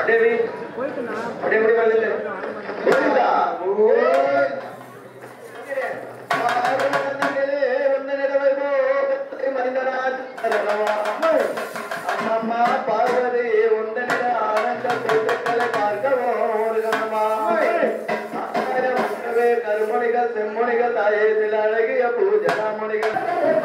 தேவி அப்படியே முடி வந்து கோவிந்தா ஓய் அம்மம்மா பார்வதி உண்டனிட ஆனந்த கூட்டுக்களை பார்க்கவோ ஒரு கணமா கருமணிகள் செம்மொழிகள் தாயே சில அழகிய பூஜனாமணிகள்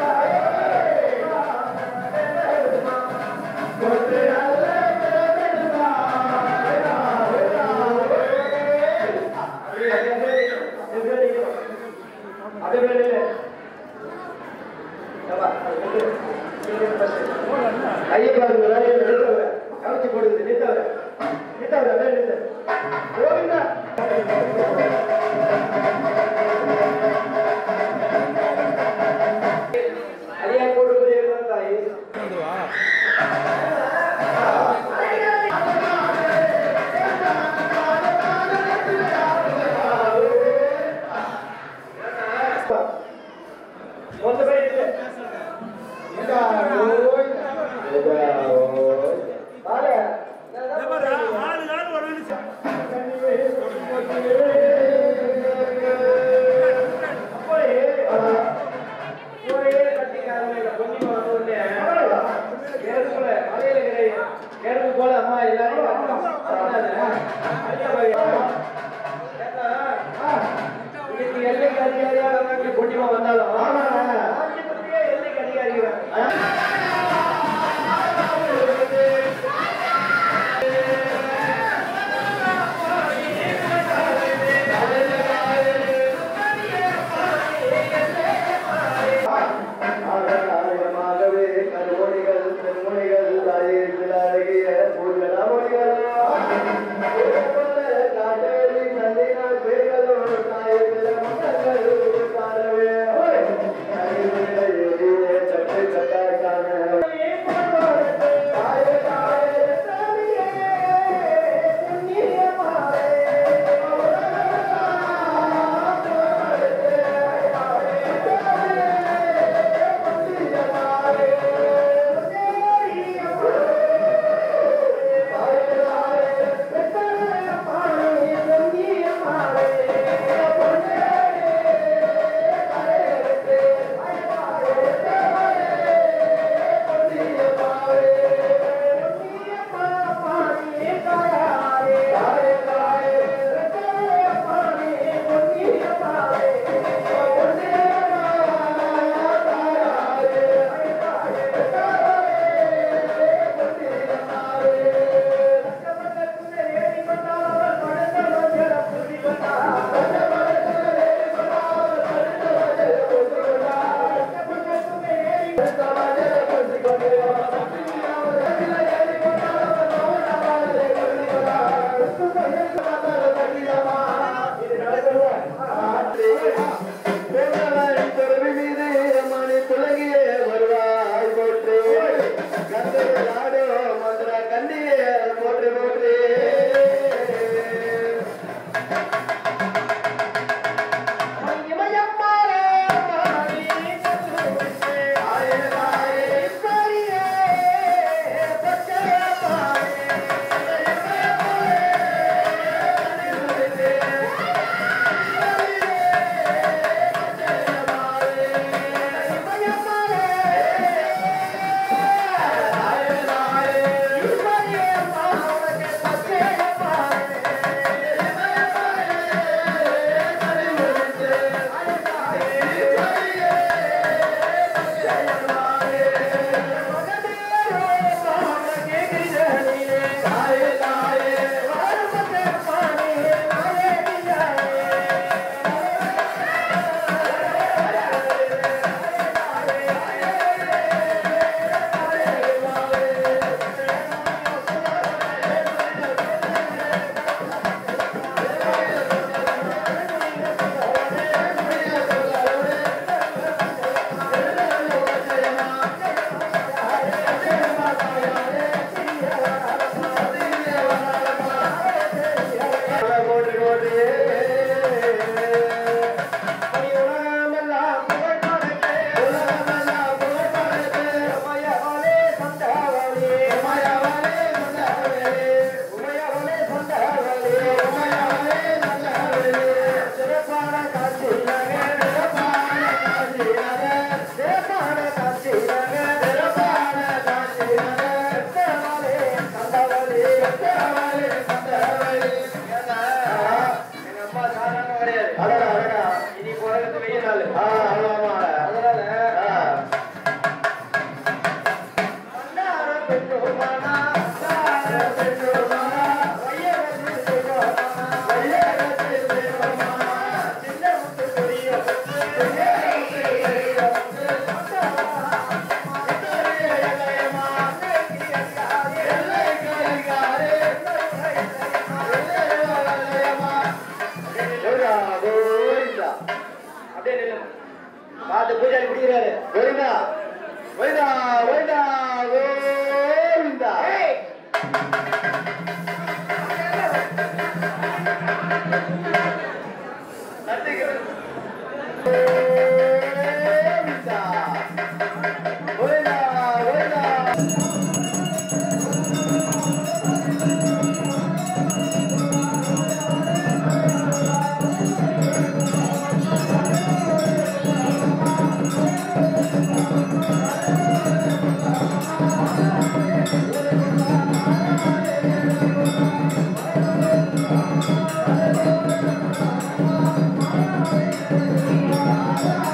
கையை பாருங்க வேலையை நிறுத்தவர கவச்சி போடுது நிறுத்தவர நிறுத்தவர அப்படியே நிறுத்த கோவிந்தா அரியா போடுவது என்ன தாய் மொத்த பேர் இல்லை இதா ஓய் இதா ஓய் பாரு போல அம்மா எல்லாரும் எல்லைக்கு அதிகாரியாக பொன்னிமா வந்தாலும் எல்லைக்கு அதிகாரிகள் ஆகவே கருமொழிகள் செம்மொழிகள் தாயே சில அழகிய பூஜனாமொழிகள் காட்டேரி நந்தினால் பேர்களோ தாயே சில மக்கள் காணவே சட்டை சட்டாக்கான தாயே தாயே தாயே போற்றி போற்றி போற்றி போற்றியே உலகமெல்லாம் புகழ் படைத்தே உலகமெல்லாம் புகழ் படைத்தே உமையவளே சந்தாவளே உமையவளே சந்தாவளே உமையவளே ஆ, ஆமா, ஆமா. அதனால ஆ. அண்ணார பெற்றோமானா, அண்ணார பெற்றோமானா, வையகத்தில் பெற்றோமானா, வையகத்தில் பெற்றோமானா, சின்ன முத்து பெரிய முத்து, பெரிய முத்து, பெரிய முத்து, சித்தரைய இளையமா, எல்லைக்கு அதிகாரி, எல்லைக்கு இளையமா, கோவிந்தா, கோவிந்தா. அப்படியே நில்லுங்க. பார்த்து பூஜாரி பிடிக்கிறாரு கோவிந்தா கோவிந்தா கோவிந்தா கோவிந்தா கோவிந்தா கோவிந்தா கோவிந்தா ஆ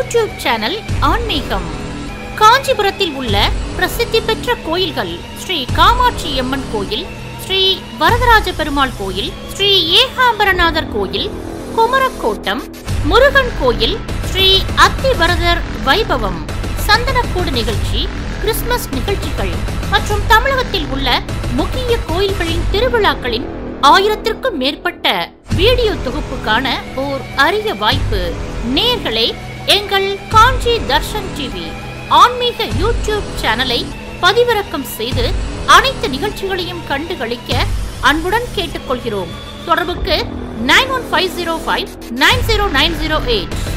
யூடியூப் சேனல் ஆன்மீகம் காஞ்சிபுரத்தில் உள்ள பிரசித்தி பெற்ற கோயில்கள் ஸ்ரீ காமாட்சி அம்மன் கோயில் ஸ்ரீ வரதராஜ பெருமாள் கோயில் ஸ்ரீ ஏகாம்பரநாதர் கோயில் குமரக்கோட்டம் முருகன் கோயில் ஸ்ரீ அத்திவரதர் வைபவம் சந்தனக்கூடு நிகழ்ச்சி கிறிஸ்துமஸ் நிகழ்ச்சிகள் மற்றும் தமிழகத்தில் உள்ள முக்கிய கோயில்களின் திருவிழாக்களின் ஆயிரத்திற்கும் மேற்பட்ட வீடியோ தொகுப்புக்கான ஓர் அரிய வாய்ப்பு நேர்களே எங்கள் காஞ்சி தர்ஷன் டிவி ஆன்மீக யூடியூப் சேனலை பதிவிறக்கம் செய்து அனைத்து நிகழ்ச்சிகளையும் கண்டு களிக்க அன்புடன் கேட்டுக்கொள்கிறோம் தொடர்புக்கு nine one five zero five nine zero nine zero eight